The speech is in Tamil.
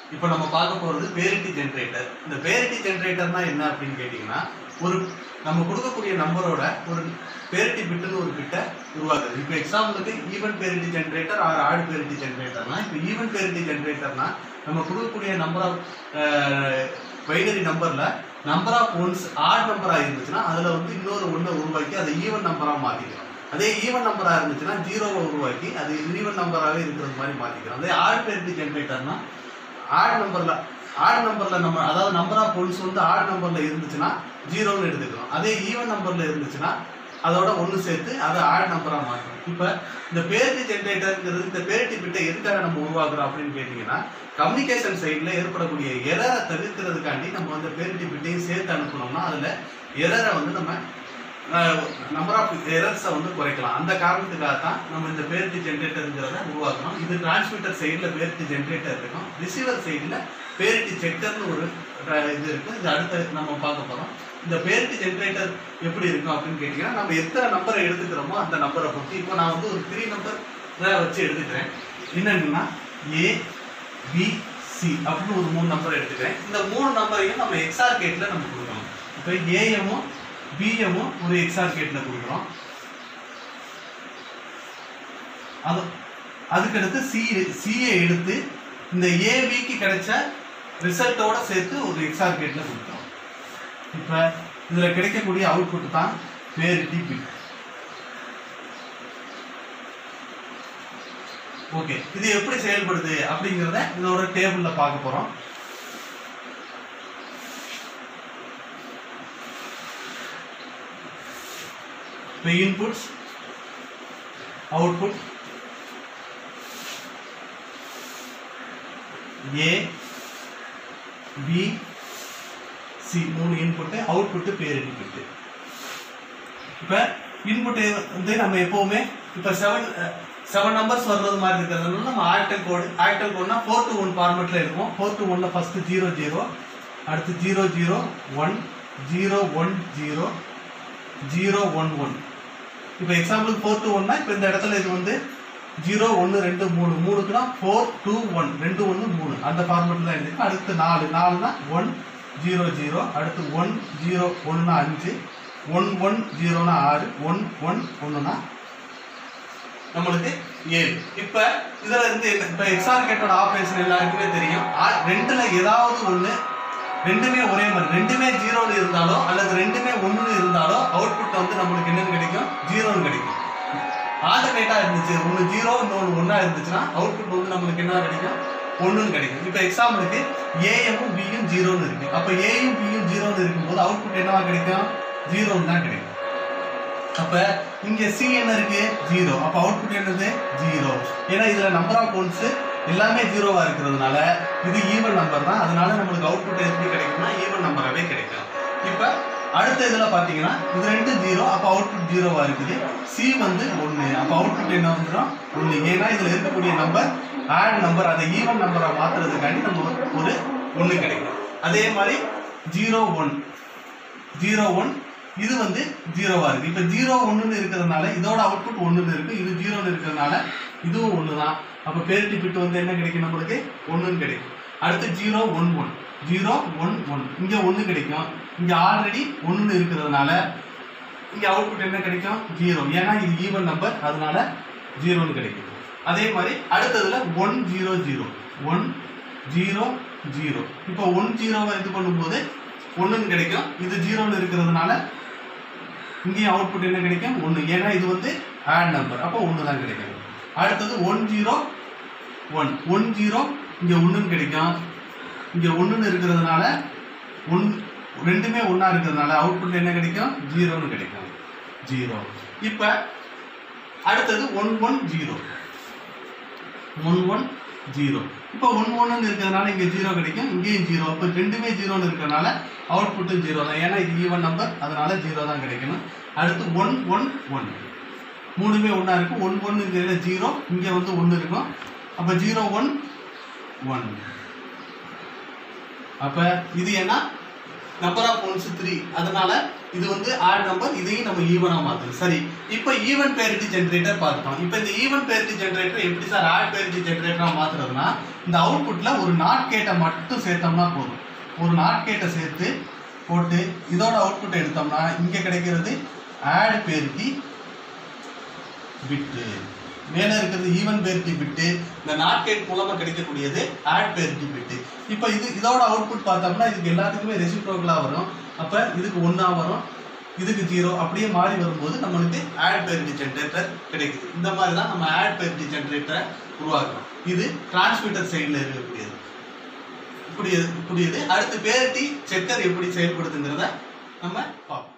இப்போ நம்ம பார்க்க போகிறது பேரிட்டி ஜென்ரேட்டர் இந்த பேரிட்டி ஜென்ரேட்டர்னா என்ன அப்படின்னு கேட்டிங்கன்னா ஒரு நம்ம கொடுக்கக்கூடிய நம்பரோட ஒரு பேரிட்டி பிட்டுன்னு ஒரு பிட்டை உருவாக்குது இப்போ எக்ஸாம்பிளுக்கு even parity generator or odd parity ஜென்ரேட்டர்னா இப்போ ஈவன் பேரிட்டி ஜென்ரேட்டர்னா நம்ம கொடுக்கக்கூடிய நம்பர் ஆஃப் பைனரி நம்பரில் நம்பர் ஆஃப் ஒன்ஸ் ஆட் நம்பராக இருந்துச்சுன்னா அதில் வந்து இன்னொரு ஒன்றை உருவாக்கி அதை ஈவன் நம்பராக மாற்றிக்கிறோம் அதே ஈவன் நம்பராக இருந்துச்சுன்னா ஜீரோவை உருவாக்கி அது ஈவன் நம்பராகவே இருக்கிறது மாதிரி மாற்றிக்கிறோம் அதே ஆட் பேரிட்டி ஜென்ரேட்டர்னா ஆட் நம்பரில் ஆட் நம்பரில் நம்ம அதாவது நம்பர் ஆஃப் ஒன்ஸ் வந்து ஆட் நம்பரில் இருந்துச்சுன்னா ஜீரோன்னு எடுத்துக்கிறோம் அதே ஈவன் நம்பரில் இருந்துச்சுன்னா அதோட ஒன்று சேர்த்து அதை ஆட் நம்பராக மாற்றணும் இப்போ இந்த பேரிட்டி ஜென்ரேட்டருங்கிறது இந்த பேரிட்டி பிட்டை எதுக்காக நம்ம உருவாக்குறோம் அப்படின்னு கேட்டிங்கன்னா கம்யூனிகேஷன் சைடில் ஏற்படக்கூடிய எரரை தவிர்க்கிறதுக்காண்டி நம்ம அந்த பேரிட்டி பிட்டையும் சேர்த்து அனுப்புனோம்னா அதில் எரரை வந்து நம்ம நம்பர் ஆஃப் எரர்ஸை வந்து குறைக்கலாம் அந்த காரணத்துக்காக தான் நம்ம இந்த பேரிட்டி ஜென்ரேட்டருங்கிறத உருவாக்கணும் இது டிரான்ஸ்மிட்டர் சைடில் பேரிட்டி ஜென்ரேட்டர் இருக்கும் ரிசீவர் சைடில் பேரிட்டி செக்கர்னு ஒரு அஹ், இது இருக்குது இது அடுத்து நம்ம பார்க்க போகிறோம் இந்த பேரிட்டி ஜென்ரேட்டர் எப்படி இருக்கும் அப்படின்னு கேட்டிங்கன்னா நம்ம எத்தனை நம்பரை எடுத்துக்கிறோமோ அந்த நம்பரை பொறுத்து இப்போ நான் வந்து ஒரு த்ரீ நம்பர் வச்சு எடுத்துக்கிறேன் என்னன்னா ஏ பி சி அப்படின்னு ஒரு மூணு நம்பர் எடுத்துக்கிறேன் இந்த மூணு நம்பரையும் நம்ம எக்ஸ்ஆர் கேட்டில் நம்ம கொடுக்கணும் இப்போ ஏஎம்மும் பிஎம்மும் ஒரு எக்ஸ்ஆர் கேட்டில் கொடுக்குறோம் அது அதுக்கடுத்து சி சியை எடுத்து இந்த ஏபிக்கு கிடைச்ச ரிசல்ட்டோட சேர்த்து ஒரு எக்ஸ்ஆர் கேட்டில் கொடுக்குறோம் இப்போ இதில் கிடைக்கக்கூடிய அவுட்புட் தான் பேரிட்டி பிட் ஓகே இது எப்படி செயல்படுது அப்படிங்கிறத இதோட டேபிள்ல பார்க்க போறோம் இப்போ inputs output A B C மூணு இன்புட்டு அவுட்புட்டு பேர் இன்புட்டு இப்போ இன்புட் வந்து நம்ம எப்போவுமே இப்போ செவன் செவன் நம்பர்ஸ் வர்றது மாதிரி இருக்கிறதுனால நம்ம ஆக்டல் கோடு ஆக்டல் கோட்னா ஃபோர் டு ஒன் ஃபார்மெட்டில் இருக்கும் ஃபோர் டு ஒன்ல ஃபஸ்ட்டு ஜீரோ ஜீரோ அடுத்து zero zero one zero one zero zero one one இப்போ எக்ஸாம்பிளுக்கு ஃபோர் டு ஒன்னா இப்போ இந்த இடத்துல இது வந்து ஜீரோ ஒன்று ரெண்டு மூணு மூணுக்குனா ஃபோர் டூ ஒன் ரெண்டு ஒன்று மூணு அந்த ஃபார்மெட்டில் தான் எழுதிருக்கு அடுத்து நாலு நாலுனா ஒன் ஜீரோ ஜீரோ அடுத்து ஒன் ஜீரோ ஒன்றுனா அஞ்சு ஒன் ஒன் ஜீரோனா ஆறு ஒன் ஒன் ஒன்றுனா நம்மளுக்கு ஏழு இப்போ இதில் இருந்து என்ன இப்போ எக்ஸார் கேட்டோட ஆப்ரேஷன் எல்லாருக்குமே தெரியும் ஆ- ரெண்டுல ஏதாவது ஒன்று ரெண்டுமே ஒரே மாதிரி ரெண்டுமே ஜீரோன்னு இருந்தாலோ அல்லது ரெண்டுமே ஒன்று இருந்தாலோ அவுட்புட் வந்து நம்மளுக்கு என்னன்னு கிடைக்கும் ஜீரோன்னு கிடைக்கும் ஆல்டர்னேட்டாக இருந்துச்சு ஒன்று ஜீரோ இன்னொன்று ஒன்றா இருந்துச்சுன்னா அவுட்புட் வந்து நம்மளுக்கு என்ன கிடைக்கும் ஒன்றுன்னு கிடைக்கும் இப்போ எக்ஸாம்பிளுக்கு ஏஎம்மும் பியும் ஜீரோன்னு இருக்கு அப்போ ஏயும் பியும் ஜீரோன்னு இருக்கும்போது அவுட்புட் என்னவா கிடைக்கும் ஜீரோன்னு தான் கிடைக்கும் அப்ப இங்க சி என்ன இருக்கு ஜீரோ அப்ப அவுட்புட் என்னது ஜீரோ ஏன்னா இதுல நம்பர் ஆஃப் ஒன்ஸ் எல்லாமே ஜீரோவா இருக்கிறதுனால இது ஈவன் நம்பர் தான் அதனால நம்மளுக்கு அவுட்புட் எப்படி கிடைக்கும்னா ஈவன் நம்பராகவே கிடைக்கும் இப்ப அடுத்த இதுல பாத்தீங்கன்னா இது ரெண்டு ஜீரோ அப்ப அவுட்புட் ஜீரோவா இருக்குது சி வந்து ஒன்னு அப்ப அவுட்புட் என்ன வந்துடும் ஒன்னு ஏன்னா இதுல இருக்கக்கூடிய நம்பர் ஆட் நம்பர் அதை ஈவன் நம்பரா மாத்துறதுக்காண்டி நம்ம ஒரு ஒன்னு கிடைக்கும் அதே மாதிரி ஜீரோ ஒன் ஜீரோ ஒன் இது வந்து ஜீரோவா இருக்கு இப்போ ஜீரோ ஒன்றுன்னு இருக்கிறதுனால இதோட அவுட்புட் ஒன்றுன்னு இருக்கு இது ஜீரோன்னு இருக்கிறதுனால இதுவும் ஒன்று தான் அப்போ பேரிட்டி பிட் வந்து என்ன கிடைக்கும் நம்மளுக்கு ஒன்றுன்னு கிடைக்கும் அடுத்து zero one one zero one one இங்கே ஒன்று கிடைக்கும் இங்கே ஆல்ரெடி ஒன்றுன்னு இருக்கிறதுனால இங்கே அவுட்புட் என்ன கிடைக்கும் ஜீரோ ஏன்னா இது ஈவன் நம்பர் அதனால ஜீரோன்னு கிடைக்கும் அதே மாதிரி அடுத்ததுல one zero zero one zero zero இப்போ ஒன் ஜீரோவை இது பண்ணும்போது ஒன்றுன்னு கிடைக்கும் இது ஜீரோன்னு இருக்கிறதுனால இங்கேயும் அவுட்புட் என்ன கிடைக்கும் ஒன்று ஏன்னா இது வந்து ஆட் நம்பர் அப்போ ஒன்று தான் கிடைக்கும் அடுத்தது one zero one one zero இங்கே ஒன்றுன்னு கிடைக்கும் இங்கே ஒன்றுன்னு இருக்கிறதுனால ஒன் ரெண்டுமே ஒன்றா இருக்கிறதுனால அவுட்புட் என்ன கிடைக்கும் ஜீரோன்னு கிடைக்கும் ஜீரோ இப்போ அடுத்தது one one zero one one zero இப்போ ஒன் ஒன்னு இருக்கிறதுனால இங்கே ஜீரோ கிடைக்கும் இங்கேயும் ஜீரோ அப்போ ரெண்டுமே ஜீரோன்னு இருக்கிறதுனால அவுட்புட்டும் ஜீரோ தான் ஏன்னா இது ஈவன் நம்பர் அதனால ஜீரோ தான் கிடைக்கணும் அடுத்து ஒன் ஒன் ஒன் மூணுமே ஒன்றா இருக்கும் ஒன் ஒன்னுங்கிறதுல ஜீரோ இங்கே வந்து ஒன்று இருக்கும் அப்போ ஜீரோ ஒன் ஒன் அப்போ இது என்ன நம்பர் ஆஃப் ஒன்ஸ் த்ரீ அதனால இது வந்து ஆட் நம்பர் இதையும் நம்ம ஈவனா மாத்தணும் சரி இப்போ ஈவன் பேரிட்டி ஜென்ரேட்டர் பார்த்துட்டோம் இப்போ இந்த ஈவன் பேரிட்டி ஜென்ரேட்டர் எப்படி சார் ஆட் பேரிட்டி ஜென்ரேட்டரா மாத்துறதுன்னா இந்த அவுட்புட்ல ஒரு நாட் கேட்டை மட்டும் சேர்த்தோம்னா போதும் ஒரு நாட் கேட்டை சேர்த்து போட்டு இதோட அவுட்புட் எடுத்தோம்னா இங்க கிடைக்கிறது ஆட் பேரிட்டி பிட்டு மேலே இருக்கிறது ஈவன் பேரிட்டி பிட்டு இந்த நாட் கேட் மூலமா கிடைக்கக்கூடியது ஆட் பேரிட்டி பிட்டு இப்போ இது இதோட அவுட்புட் பார்த்தோம்னா இதுக்கு எல்லாத்துக்குமே ரெசிப்ரோக்கலாக வரும் அப்போ இதுக்கு ஒன்றா வரும் இதுக்கு ஜீரோ அப்படியே மாறி வரும்போது நம்மளுக்கு ஆட் பேரிட்டி ஜென்ரேட்டர் கிடைக்குது இந்த மாதிரி தான் நம்ம ஆட் பேரிட்டி ஜென்ரேட்டரை உருவாக்குறோம் இது டிரான்ஸ்மிட்டர் சைடில் இருக்கக்கூடியது இப்படி இப்படியது அடுத்து பேரிட்டி செக்கர் எப்படி செயல்படுதுங்கிறத நம்ம பார்ப்போம்